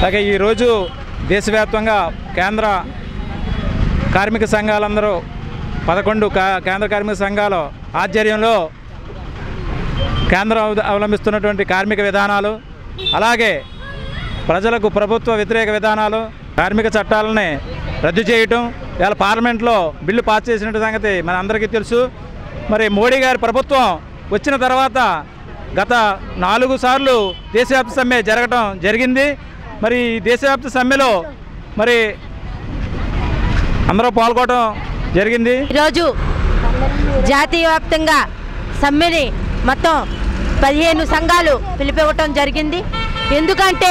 అలాగే ఈరోజు దేశవ్యాప్తంగా కేంద్ర కార్మిక సంఘాలందరూ పదకొండు కా- కేంద్ర కార్మిక సంఘాల ఆధ్వర్యంలో కేంద్రం అవద- అవలంబిస్తున్నటువంటి కార్మిక విధానాలు అలాగే ప్రజలకు ప్రభుత్వ వ్యతిరేక విధానాలు కార్మిక చట్టాలని రద్దు చేయటం ఇవాళ పార్లమెంట్లో బిల్లు పాస్ చేసిన సంగతి మన అందరికీ తెలుసు మరి మోడీ గారి ప్రభుత్వం వచ్చిన తర్వాత గత నాలుగు సార్లు దేశవ్యాప్త సమ్మె జరగటం జరిగింది మరి ఈ దేశవ్యాప్త సమ్మెలో మరి అందరూ పాల్గొనడం జరిగింది ఈరోజు జాతీయ వ్యాప్తంగా సమ్మెని మొత్తం పదిహేను సంఘాలు పిలిపివ్వటం జరిగింది ఎందుకంటే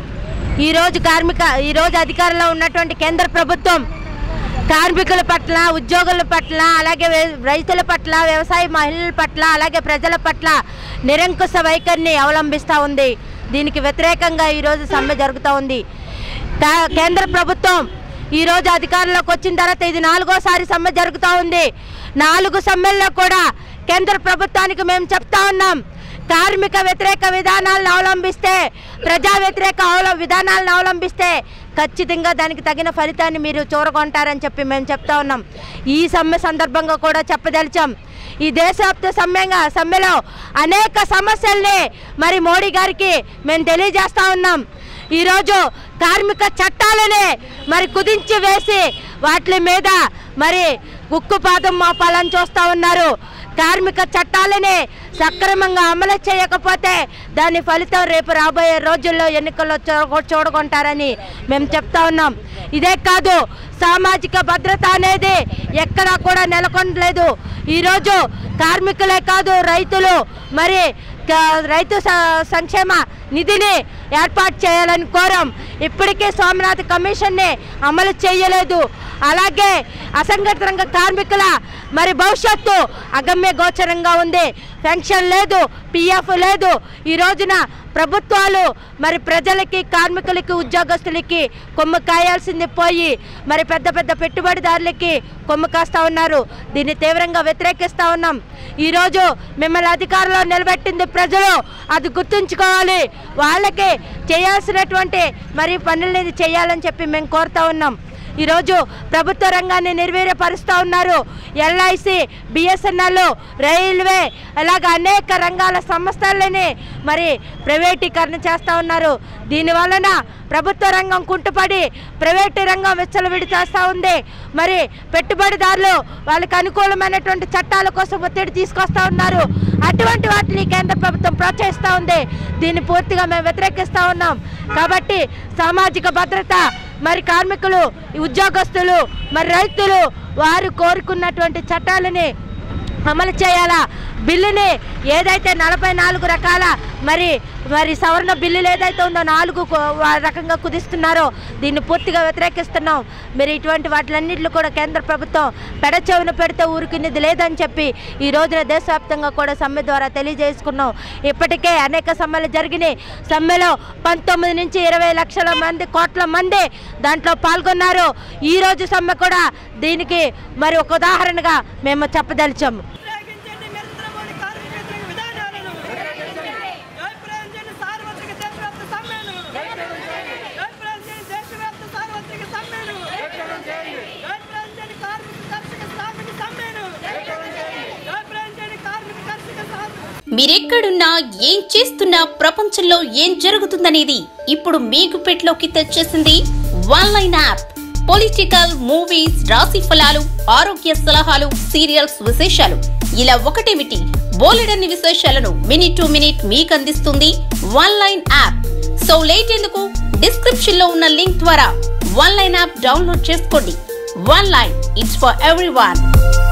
ఈరోజు కార్మిక ఈరోజు అధికారంలో ఉన్నటువంటి కేంద్ర ప్రభుత్వం కార్మికుల పట్ల ఉద్యోగుల పట్ల అలాగే వే- రైతుల పట్ల వ్యవసాయ మహిళల పట్ల అలాగే ప్రజల పట్ల నిరంకుశ వైఖరిని అవలంబిస్తూ ఉంది దీనికి వ్యతిరేకంగా ఈరోజు సమ్మె జరుగుతూ ఉంది కా- కేంద్ర ప్రభుత్వం ఈరోజు అధికారంలోకి వచ్చిన తర్వాత ఇది నాలుగోసారి సమ్మె జరుగుతూ ఉంది నాలుగు సమ్మెల్లో కూడా కేంద్ర ప్రభుత్వానికి మేము చెప్తా ఉన్నాం కార్మిక వ్యతిరేక విధానాలను అవలంబిస్తే ప్రజా వ్యతిరేక అవల విధానాలను అవలంబిస్తే ఖచ్చితంగా దానికి తగిన ఫలితాన్ని మీరు చూరగొంటారని చెప్పి మేము చెప్తా ఉన్నాం ఈ సమ్మె సందర్భంగా కూడా చెప్పదలిచాం ఈ దేశవ్యాప్త సమ్మెగా సమ్మెలో అనేక సమస్యల్ని మరి మోడీ గారికి మేము తెలియజేస్తా ఉన్నాం ఈరోజు కార్మిక చట్టాలనే మరి కుదించి వేసి వాటి మీద మరి ఉక్కుపాదం మోపాలని చూస్తూ ఉన్నారు కార్మిక చట్టాలని సక్రమంగా అమలు చేయకపోతే దాని ఫలితం రేపు రాబోయే రోజుల్లో ఎన్నికల్లో చూడ చూడగొంటారని మేము చెప్తా ఉన్నాం ఇదే కాదు సామాజిక భద్రత అనేది ఎక్కడా కూడా నెలకొనలేదు ఈరోజు కార్మికులే కాదు రైతులు మరి క- రైతు స- సంక్షేమ నిధిని ఏర్పాటు చేయాలని కోరాం ఇప్పటికే సోమనాథ్ కమిషన్ని అమలు చేయలేదు అలాగే అసంఘటిత రంగ కార్మికుల మరి భవిష్యత్తు అగమ్య గోచరంగా ఉంది పెన్షన్ లేదు పిఎఫ్ లేదు ఈ రోజున ప్రభుత్వాలు మరి ప్రజలకి కార్మికులకి ఉద్యోగస్తులకి కొమ్ము కాయాల్సింది పోయి మరి పెద్ద పెద్ద పెట్టుబడిదారులకి కొమ్ము కాస్తా ఉన్నారు దీన్ని తీవ్రంగా వ్యతిరేకిస్తా ఉన్నాం ఈరోజు మిమ్మల్ని అధికారంలో నిలబెట్టింది ప్రజలు అది గుర్తుంచుకోవాలి వాళ్ళకి చేయాల్సినటువంటి మరి పనులని చేయాలని చెప్పి మేము కోరుతా ఉన్నాం ఈరోజు ప్రభుత్వ రంగాన్ని నిర్వీర్యపరుస్తూ ఉన్నారు ఎల్ఐసి బిఎస్ఎన్ఎల్ రైల్వే అలాగ అనేక రంగాల సంస్థలని మరి ప్రైవేటీకరణ చేస్తూ ఉన్నారు దీనివలన ప్రభుత్వ రంగం కుంటుపడి ప్రైవేటు రంగం విచ్చలవిడి చేస్తూ ఉంది మరి పెట్టుబడిదారులు వాళ్ళకి అనుకూలమైనటువంటి చట్టాల కోసం ఒత్తిడి తీసుకొస్తా ఉన్నారు అటువంటి వాటిని కేంద్ర ప్రభుత్వం ప్రోత్సహిస్తూ ఉంది దీన్ని పూర్తిగా మేము వ్యతిరేకిస్తూ ఉన్నాం కాబట్టి సామాజిక భద్రత మరి కార్మికులు ఉద్యోగస్తులు మరి రైతులు వారు కోరుకున్నటువంటి చట్టాలని అమలు చేయాలా బిల్లుని ఏదైతే నలభై నాలుగు రకాల మరి మరి సవరణ బిల్లులు ఏదైతే ఉందో నాలుగు కు- వా- రకంగా కుదిస్తున్నారో దీన్ని పూర్తిగా వ్యతిరేకిస్తున్నాం మరి ఇటువంటి వాటిలన్నింటిలో కూడా కేంద్ర ప్రభుత్వం పెడచెవిన పెడితే ఊరికినది లేదని చెప్పి ఈ రోజున దేశవ్యాప్తంగా కూడా సమ్మె ద్వారా తెలియజేసుకున్నాం ఇప్పటికే అనేక సమ్మెలు జరిగినాయి సమ్మెలో పంతొమ్మిది నుంచి ఇరవై లక్షల మంది కోట్ల మంది దాంట్లో పాల్గొన్నారు ఈ రోజు సమ్మె కూడా దీనికి మరి ఒక ఉదాహరణగా మేము చెప్పదలిచాము వ్యతిరేకించండి నిరంతరమైన కార్మిక వ్యతిరేక విధానాలను జయప్రదించండి సార్వత్రిక దేశవ్యాప్త సమ్మెను జయప్రదించండి దేశవ్యాప్త సార్వత్రిక సమ్మెను జయప్రదించండి కార్మిక కర్షక శ్రామిక సమ్మెను జయప్రదించండి కార్మిక కర్షక శ్రామిక మీరెక్కడున్నా ఏం చేస్తున్నా ప్రపంచంలో ఏం జరుగుతుందనేది ఇప్పుడు మీకు పెట్లోకి తెచ్చేసింది one line app political movies రాశి ఫలాలు ఆరోగ్య సలహాలు సీరియల్స్ విశేషాలు ఇలా ఒకటేమిటి బోలెడన్ని విశేషాలను మినిట్ టు మినిట్ మీకు అందిస్తుంది one line app so late ఎందుకు డిస్క్రిప్షన్ లో ఉన్న లింక్ ద్వారా వన్ లైన్ యాప్ డౌన్లోడ్ చేసుకోండి one line it's for every